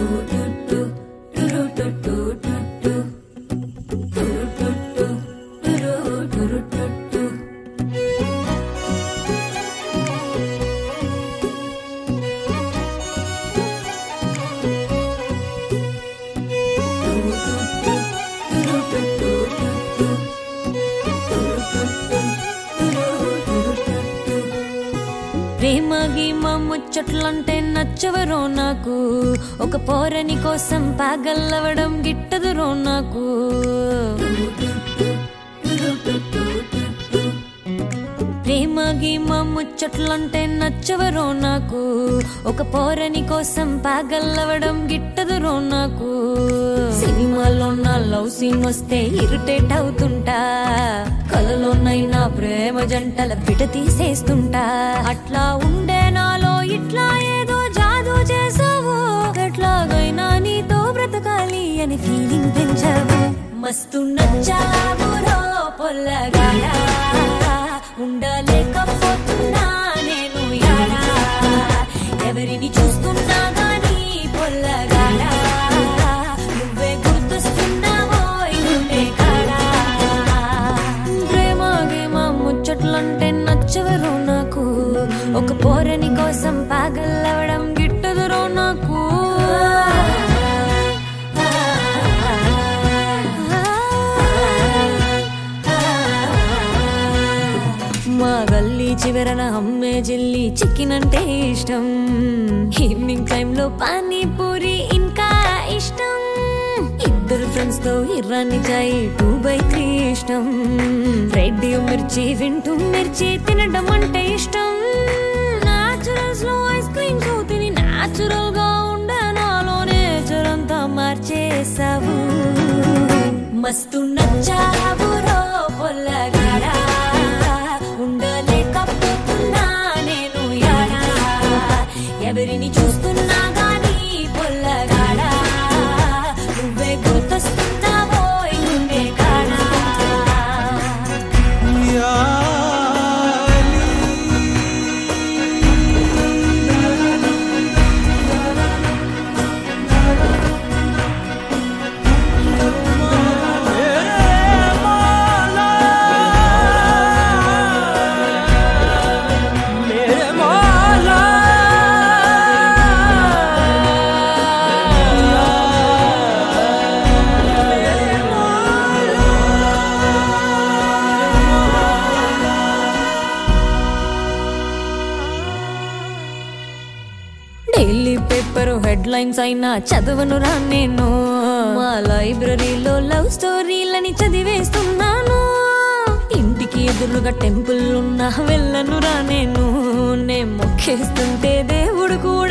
ప్రేమ గీమ ముచ్చట్లంటే నచ్చవరో నాకు ఒక పోరని కోసం పాగల్లవడం గిట్టదురో నాకు ప్రేమ గీమ ముచ్చట్లంటే నచ్చవరో నాకు ఒక పోరని కోసం పాగల్లవడం గిట్టదురో నాకు సినిమాలో నా లవ్ సీన్ వస్తే ఇరిటేట్ అవుతుంటా కలలోనైనా ప్రేమ జంటల పిట తీసేస్తుంటా అట్లా ఉండే నాలో ఇట్లా ఏదో జాదు చేసావు ఎట్లాగైనా నీతో బ్రతకాలి అని ఫీలింగ్ పెంచావు మస్తు నచ్చావు రో పొల్లగాడా ఉండలేకపోతున్నా నేను యాడా ఎవరిని చూస్తున్నా గానీ పొల్లగాడా నువ్వే గుర్తొస్తున్నావో ఇదే కాడా ప్రేమ గేమ ముచ్చట్లంటే నచ్చవరు నాకు ఒక పోరని కోసం పాగల్లవడం గిట్టదురో నాకు మా గల్లీ చివరన అమ్మే జిల్లి చికెన్ అంటే ఇష్టం ఈవినింగ్ టైంలో పానీపూరి ఇంకా ఇష్టం ఇద్దరు ఫ్రెండ్స్ తో Irani chai two by three ఇష్టం రేడియో మిర్చి వింటూ మిర్చి తినడం అంటే ఇష్టం నాచురల్స్ లో ఐస్ క్రీమ్స్ తిని నాచురల్ గా ఉండే నాలో నేచర్ అంతా మార్చేసావు మస్తు నచ్చావు రో పొల్లగాడా ఉండలేకపోతున్నా నేను యాడా ఎవరిని చూస్తున్నా గానీ పొల్లగాడా నువ్వే గుర్తొస్తున్నావో ఇంకే కాడా मेरे मौला డైలీ పేపర్ హెడ్ లైన్స్ అయినా చదవను రా నేను మా లైబ్రరీలో లవ్ స్టోరీలని చదివేస్తున్నాను ఇంటికి ఎదురుగా టెంపుల్ ఉన్నా వెళ్ళను రా నేను నే మొక్కేస్తుంటే దేవుడు కూడా